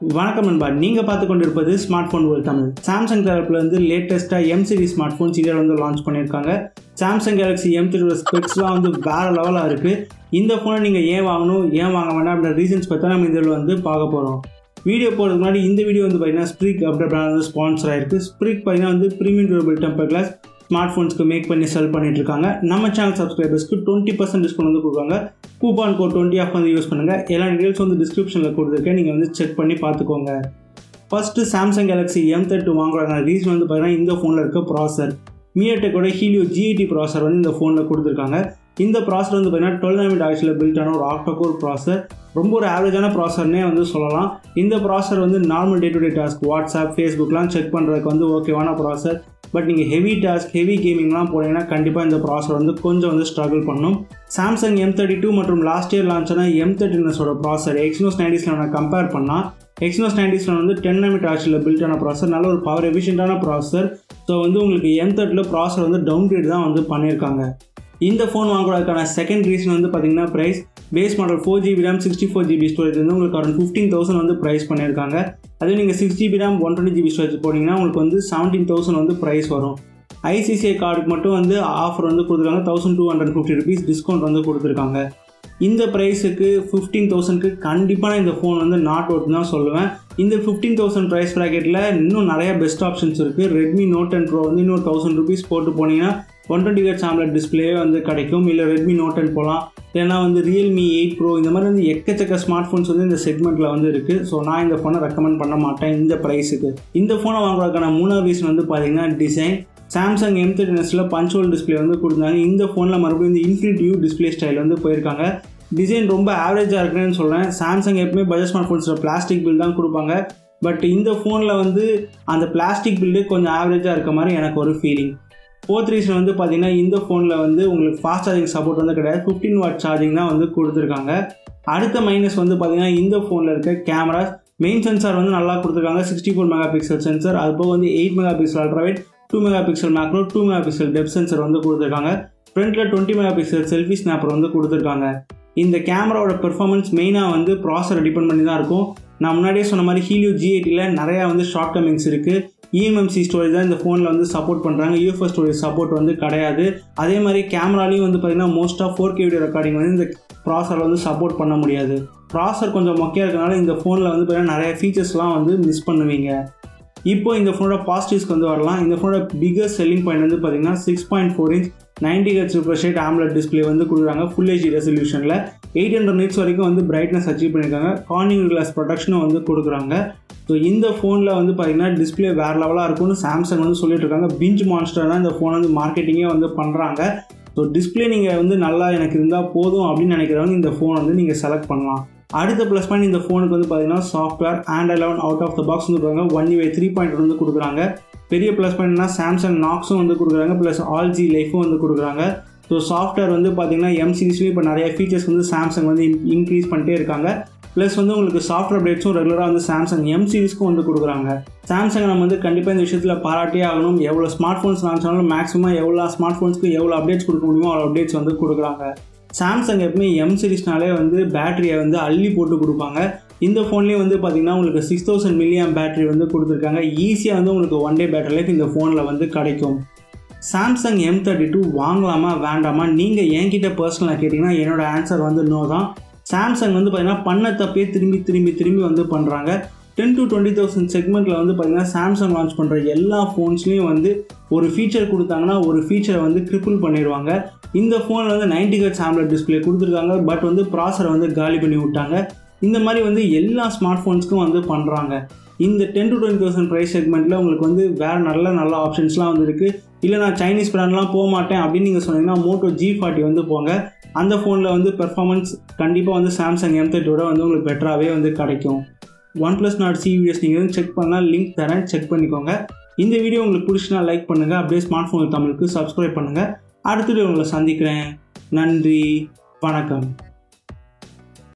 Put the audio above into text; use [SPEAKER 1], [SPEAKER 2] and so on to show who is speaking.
[SPEAKER 1] வணக்கம் நண்பா நீங்கள் பார்த்து கொண்டிருப்பது smart phone world Tamil Samsung தரப்புல இருந்து லேட்டஸ்ட்டாக எம் சீரிஸ் ஸ்மார்ட் ஃபோன்ஸ் இதில் வந்து லான்ச் பண்ணியிருக்காங்க சாம்சங் கேலக்ஸி எம் த்ரீ ஸ்பெக்ஸ்லாம் வந்து வேறு லெவலாக இருக்குது இந்த ஃபோனை நீங்கள் ஏன் வாங்கணும் ஏன் வாங்க வேண்டாம் அப்படின்ற ரீசன்ஸ் பற்றி தான் நம்ம இதில் வந்து பார்க்க போகிறோம் வீடியோ போகிறதுக்கு முன்னாடி இந்த வீடியோ வந்து பார்த்தீங்கன்னா ஸ்ப்ரிக் அப்படின்ற பிராண்ட் வந்து ஸ்பான்சர் ஆயிருக்கு ஸ்ப்ரிக் பார்த்தீங்கன்னா வந்து premium durable temper glass smart ஃபோன்ஸ்க்கு மேக் பண்ணி செல் பண்ணிட்டு இருக்காங்க நம்ம சேனல் சப்ஸ்கிரைபர்ஸ்க்கு டுவெண்ட்டி பர்சன்ட் டிஸ்கவுண்ட் வந்து கொடுக்குறாங்க கூப்பான் கோட் டுவெண்ட்டி ஆஃப் வந்து யூஸ் பண்ணுங்கள் எல்லா டீடைல்ஸ் வந்து டிஸ்கிரிப்ஷனில் கொடுத்துருக்கேன் நீங்கள் வந்து செக் பண்ணி பார்த்துக்கோங்க first Samsung Galaxy M thirty வாங்குறாங்க ரீசன் வந்து பார்த்தீங்கன்னா இந்த ஃபோனில் இருக்க ப்ராசர் மியட்டெக்கோட ஹீலியோ ஜிஐடி ப்ராசர் வந்து இந்த ஃபோனில் கொடுத்துருக்காங்க இந்த ப்ராசர் வந்து பார்த்தீங்கன்னா டுவெல் நாமிட் ஆக்சில் பில்ட் ஆன ஒரு ஆக்டோகோர் ப்ராசர் ரொம்ப ஒரு ஆவரேஜான ப்ராசர்னே வந்து சொல்லலாம் இந்த ப்ராசர் வந்து normal day to day task WhatsApp ஃபேஸ்புக்லாம் செக் பண்ணுறதுக்கு வந்து ஓகேவான ப்ராசர் பட் நீங்கள் ஹெவி டாஸ்க் ஹெவி கேமிங்லாம் போனீங்கன்னா கண்டிப்பாக இந்த ப்ராசர் வந்து கொஞ்சம் வந்து ஸ்ட்ரகிள் பண்ணும் சாம்சங் எம் தேர்ட்டி டூ மற்றும் லாஸ்ட் இயர் லான்ச் ஆன எம் தேர்ட்டினஸோட ப்ராசர் எக்ஸ்னோஸ் நைன்டிஸில் நான் கம்பேர் பண்ணால் எக்ஸ்னோஸ் நைன்டிஸில் வந்து டென் எமிட் ஆக்சில் பில்ட் ஆன ப்ராசர் நல்ல ஒரு பவர் எஃபிஷியண்டான ப்ராசர் ஸோ வந்து உங்களுக்கு எம் தேர்ட்டியில் ப்ராசர் வந்து டவுன் கிரேட் தான் வந்து பண்ணியிருக்காங்க இந்த ஃபோன் வாங்குறதுக்கான செகண்ட் ரீசன் வந்து பார்த்தீங்கன்னா price base model four GB RAM sixty four GB storage வந்து உங்களுக்கு அரௌண்ட் ஃபிஃப்டீன் தௌசண்ட் வந்து ப்ரைஸ் பண்ணியிருக்காங்க அதே நீங்கள் six GB RAM one twenty GB storage போனீங்கன்னா உங்களுக்கு வந்து செவன்டீன் தௌசண்ட் வந்து ப்ரைஸ் வரும் ஐசிசிஐ கார்டுக்கு மட்டும் வந்து ஆஃபர் வந்து கொடுத்துருக்காங்க thousand two hundred fifty rupees discount வந்து கொடுத்துருக்காங்க இந்த ப்ரைஸுக்கு ஃபிஃப்டீன் தௌசண்ட்க்கு கண்டிப்பாக இந்த ஃபோன் வந்து நாட் அவுட் தான் சொல்லுவேன் இந்த ஃபிஃப்டீன் தௌசண்ட் ப்ரைஸ் ப்ராக்கெட்டில் இன்னும் நிறைய பெஸ்ட் ஆப்ஷன்ஸ் இருக்குது ரெட்மி நோட் டென் ப்ரோ வந்து இன்னொரு தௌசண்ட் ருபீஸ் போட்டு போனீங்கன்னா ஒன் டுவெண்ட்டி ஹெச் ஆம்லெட் டிஸ்பிளே வந்து கிடைக்கும் இல்லை ரெட்மி நோட் டென் போகலாம் இல்லைனா வந்து ரியல்மி எயிட் ப்ரோ இந்த மாதிரி வந்து எக்கச்சக்க ஸ்மார்ட் ஃபோன்ஸ் வந்து இந்த செக்மெண்ட்டில் வந்து இருக்குது ஸோ நான் இந்த ஃபோனை ரெக்கமெண்ட் பண்ண மாட்டேன் இந்த ப்ரைஸுக்கு இந்த ஃபோனை வாங்குறதுக்கான மூணாவது ரீசன் வந்து பார்த்தீங்கன்னா டிசைன் சாம்சங் எம் தேர்ட்டினஸில் பஞ்சுவல் டிஸ்பிளே வந்து கொடுத்தாங்க இந்த ஃபோனில் மறுபடியும் இந்த இன்ஃபினிட் யூ டிஸ்பிளே ஸ்டைல் வந்து போயிருக்காங்க டிசைன் ரொம்ப ஆவரேஜாக இருக்குன்னு சொல்கிறேன் சாம்சங் எப்பவுமே பஜாஜ் ஸ்மார்ட் ஃபோன்ஸில் பிளாஸ்டிக் பில் தான் கொடுப்பாங்க பட் இந்த ஃபோனில் வந்து அந்த பிளாஸ்டிக் பில்டு கொஞ்சம் ஆவரேஜாக இருக்க மாதிரி எனக்கு ஒரு ஃபீலிங் ஃபோர்த் ரீசன் வந்து பார்த்தீங்கன்னா இந்த ஃபோனில் வந்து உங்களுக்கு ஃபாஸ்ட் சார்ஜிங் சப்போர்ட் வந்து கிடையாது ஃபிஃப்டீன் வாட் சார்ஜிங் தான் வந்து கொடுத்துருக்காங்க அடுத்த மைனஸ் வந்து பார்த்தீங்கன்னா இந்த ஃபோனில் இருக்க கேமராஸ் மெயின் சென்சார் வந்து நல்லா கொடுத்துருக்காங்க sixty four mega pixel sensor அது போக வந்து eight mega pixel ultrawide two mega pixel macro two mega pixel depth sensor வந்து கொடுத்துருக்காங்க ஃப்ரண்ட்டில் twenty mega pixel selfie snapper வந்து கொடுத்துருக்காங்க இந்த கேமராவோட பெர்ஃபார்மன்ஸ் மெயினாக வந்து ப்ராசரை டிபெண்ட் பண்ணி தான் இருக்கும் நான் முன்னாடியே சொன்ன மாதிரி ஹீலியோ ஜிஐடியில் நிறையா வந்து ஷார்ட் கமிங்ஸ் இருக்குது இஎம்எம்சி ஸ்டோரேஜ் தான் இந்த ஃபோனில் வந்து சப்போர்ட் பண்ணுறாங்க யூஎஃப்எஸ் ஸ்டோரேஜ் சப்போர்ட் வந்து கிடையாது அதே மாதிரி கேமராலையும் வந்து பார்த்திங்கன்னா most of four K video recording வந்து இந்த ப்ராசர் வந்து சப்போர்ட் பண்ண முடியாது ப்ராசர் கொஞ்சம் மொக்கையாக இருக்கனால இந்த ஃபோனில் வந்து பார்த்திங்கன்னா நிறைய ஃபீச்சர்ஸ்லாம் வந்து மிஸ் பண்ணுவீங்க இப்போ இந்த ஃபோனோட பாசிட்டிவ்ஸ்க்கு வந்து வரலாம் இந்த ஃபோனோட பிகஸ்ட் செல்லிங் பாயிண்ட் வந்து பார்த்தீங்கன்னா six point four inch ninety ஹெச் ரிஃப்ரெஷ் ரேட் ஆம்லெட் டிஸ்பிளே வந்து கொடுக்குறாங்க ஃபுல் ஹெச்டி ரெசல்யூஷனில் எயிட் ஹண்ட்ரட் நிட்ஸ் வரைக்கும் வந்து பிரைட்னஸ் அச்சீவ் பண்ணியிருக்காங்க கார்னிங் கிளாஸ் ப்ரொடக்ஷனும் வந்து கொடுக்குறாங்க ஸோ இந்த ஃபோனில் வந்து பார்த்தீங்கன்னா டிஸ்பிளே வேறு லெவலாக இருக்கும்னு சாம்சங் வந்து சொல்லிட்டு இருக்காங்க பிஞ்ச் மான்ஸ்டர் தான் இந்த ஃபோன் வந்து மார்க்கெட்டிங்கே வந்து பண்ணுறாங்க ஸோ டிஸ்பிளே நீங்கள் வந்து நல்லா எனக்கு இருந்தால் போதும் அப்படின்னு நினைக்கிறவங்க இந்த ஃபோன் வந்து நீங்கள் செலக்ட் பண்ணலாம் அடுத்த ப்ளஸ் பாயிண்ட் இந்த ஃபோனுக்கு வந்து பார்த்தீங்கன்னா software Android eleven out of the box வந்து கொடுக்குறாங்க ஒன் யூ த்ரீ பாயிண்ட் வந்து கொடுக்குறாங்க பெரிய ப்ளஸ் பாயிண்ட்னா சாம்சங் நாக்ஸும் வந்து கொடுக்குறாங்க ப்ளஸ் ஆல் ஜி லைஃபும் வந்து கொடுக்குறாங்க ஸோ சாஃப்ட்வேர் வந்து பார்த்தீங்கன்னா எம் சீரிஸ்லேயும் இப்போ நிறைய ஃபீச்சர்ஸ் வந்து சாம்சங் வந்து இன்க்ரீஸ் பண்ணிட்டே இருக்காங்க ப்ளஸ் வந்து உங்களுக்கு சாஃப்ட்வேர் அப்டேட்ஸும் ரெகுலராக வந்து சாம்சங் எம் சீரிஸ்க்கும் வந்து கொடுக்குறாங்க சாம்சங் நம்ம வந்து கண்டிப்பாக இந்த விஷயத்தில் பாராட்டியே ஆகணும் எவ்வளோ ஸ்மார்ட் ஃபோன்ஸ் லான்ச் ஆனாலும் மேக்ஸிமம் எவ்வளோ ஸ்மார்ட் ஃபோன்ஸ்க்கு எவ்வளோ அப்டேட்ஸ் கொடுக்க முடியுமோ அவ்வளோ அப்டேட்ஸ் வந்து கொடுக்குறாங்க சாம்சங் எப்பவுமே எம் சீரிஸ்னாலே வந்து பேட்டரியை வந்து அள்ளி போட்டு கொடுப்பாங்க இந்த ஃபோன்லேயும் வந்து பார்த்தீங்கன்னா உங்களுக்கு சிக்ஸ் தௌசண்ட் மில்லியம் பேட்டரி வந்து கொடுத்துருக்காங்க ஈஸியாக வந்து உங்களுக்கு ஒன் டே பேட்டரி லைஃப் இந்த ஃபோனில் வந்து கிடைக்கும் சாம்சங் எம் தேர்ட்டி டூ வாங்கலாமா வேண்டாமா நீங்கள் என்கிட்ட பர்சனலாக கேட்டிங்கன்னா என்னோட ஆன்சர் வந்து நோ தான் சாம்சங் வந்து பார்த்தீங்கன்னா பண்ண தப்பே திரும்பி திரும்பி திரும்பி வந்து பண்ணுறாங்க டென் டு டுவெண்ட்டி தௌசண்ட் செக்மெண்ட்டில் வந்து பார்த்தீங்கன்னா சாம்சங் லான்ச் பண்ணுற எல்லா ஃபோன்ஸ்லேயும் வந்து ஒரு ஃபீச்சர் கொடுத்தாங்கன்னா ஒரு ஃபீச்சரை வந்து க்ரிப்பிள் பண்ணிடுவாங்க இந்த ஃபோனில் வந்து நைன்டி ஹெட்ஸ் ஆம்லெட் டிஸ்பிளே கொடுத்துருக்காங்க பட் வந்து ப்ராசரை வந்து காலி பண்ணி விட்டாங்க இந்த மாதிரி வந்து எல்லா ஸ்மார்ட் ஃபோன்ஸ்க்கும் வந்து பண்ணுறாங்க இந்த ten to twenty thousand price செக்மெண்ட்டில் உங்களுக்கு வந்து வேறு நல்ல நல்ல ஆப்ஷன்ஸ்லாம் வந்து இருக்குது இல்லை நான் சைனீஸ் பிராண்ட்லாம் போக மாட்டேன் அப்படின்னு நீங்கள் சொன்னீங்கன்னா மோட்டோ ஜி ஃபார்ட்டி வந்து போங்க அந்த ஃபோனில் வந்து பெர்ஃபார்மன்ஸ் கண்டிப்பாக வந்து சாம்சங் எம் தேர்ட்டியோட வந்து உங்களுக்கு பெட்டராகவே வந்து கிடைக்கும் OnePlus Nord C videos நீங்கள் வந்து செக் பண்ணால் லிங்க் தரேன் செக் பண்ணிக்கோங்க இந்த வீடியோ உங்களுக்கு பிடிச்சினா லைக் பண்ணுங்கள் அப்படியே ஸ்மார்ட் ஃபோன் தமிழுக்கு சப்ஸ்கிரைப் பண்ணுங்கள் அடுத்த வீடியோ உங்களை சந்திக்கிறேன் நன்றி வணக்கம்